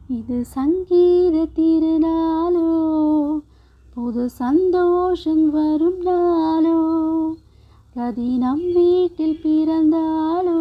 இது சங்கீத திருநாளோ புது சந்தோஷம் வரும் நாளோ ரதி நம் வீட்டில் பிறந்தாளோ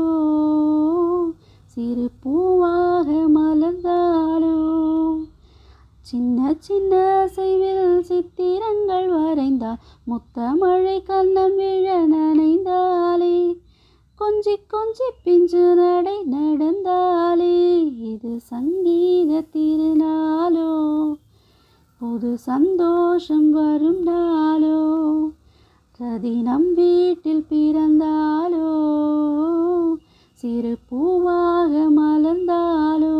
சிறு பூவாக மலர்ந்தாளோ சின்ன சின்ன அசைவில் சித்திரங்கள் வரைந்தாள் முத்தமழை கண்ணம் விழ நனைந்தாளே கொஞ்சி கொஞ்சி பிஞ்சு நடை நடந்தாளே இது சங்கீத திருநாளோ புது சந்தோஷம் வரும் நாளோ ரதி நம் வீட்டில் பிறந்தாளோ சிறு பூவாக மலர்ந்தாளோ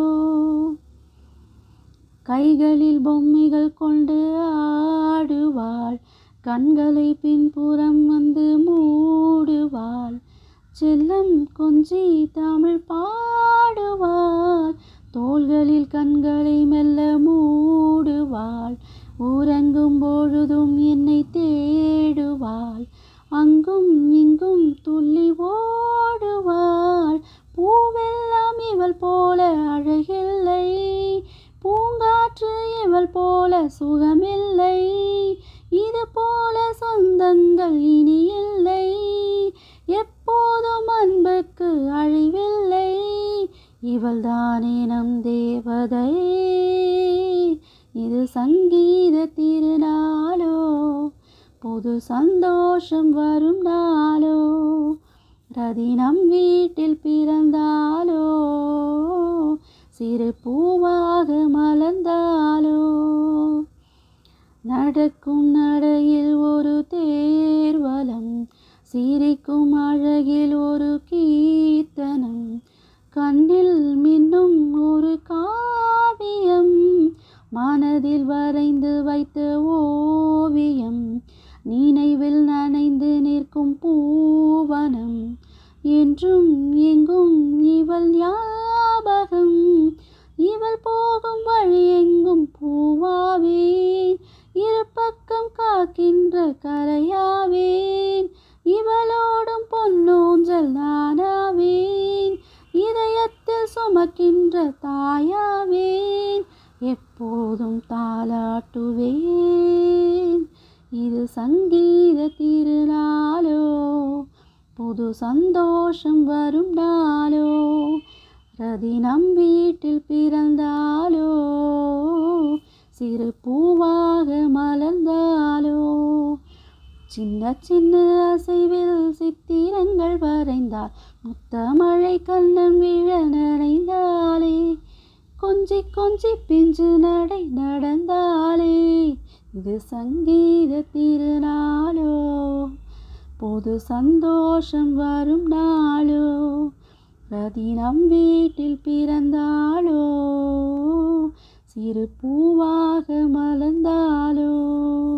கைகளில் பொம்மைகள் கொண்டு ஆடுவாள் கண்களை பின்புறம் வந்து மூடுவாள் செல்லம் கொஞ்சி தமிழ் பாடுவாள் தோள்களில் கண்களை மெல்ல மூடுவாள் உறங்கும் பொழுதும் என்னை தேடுவாள் அங்கும் இங்கும் துள்ளி ஓடுவாள் பூவெல்லாம் இவள் போல அழகில்லை பூங்காற்று இவள் போல சுகமில்லை இது போல சொந்தங்கள் இனி இல்லை எப்போதும் அன்புக்கு அழிவில்லை இவள் தானே நம் தேவதை இது சங்கீத திருநாளோ புது சந்தோஷம் வரும் நாளோ ரதி நம் வீட்டில் பிறந்தாளோ சிறு பூவாக மலர்ந்தாளோ நடக்கும் நடையில் ஒரு தேர்வலம் சிரிக்கும் அழகில் ஒரு கீர்த்தனம் கண்ணில் மின்னும் ஒரு காவியம் மனதில் வரைந்து வைத்த ஓவியம் நினைவில் நனைந்து நிற்கும் பூவனம் என்றும் எங்கும் இவள் ஞாபகம் இவள் போகும் வழி எங்கும் பூவாவேன் இரு பக்கம் காக்கின்ற கரையாவேன் இவளோடும் பொன்னூஞ்சல் நானாவேன் இதயத்தில் சுமக்கின்ற தாயாவேன் எப்போதும் தாளாட்டுவேன் இது சங்கீத திருநாளோ புது சந்தோஷம் வரும் நாளோ ரதி நம் வீட்டில் பிறந்தாளோ சிறு பூவாக மலர்ந்தாளோ சின்ன சின்ன அசைவில் சித்திரங்கள் வரைந்தாள் முத்தமழை கண்ணம் விழ நனைந்தாளே கொஞ்சி கொஞ்சி பிஞ்சு நடை நடந்தாளே இது சங்கீத திருநாளோ புது சந்தோஷம் வரும் நாளோ ரதி நம் வீட்டில் பிறந்தாளோ சிறு பூவாக மலர்ந்தாளோ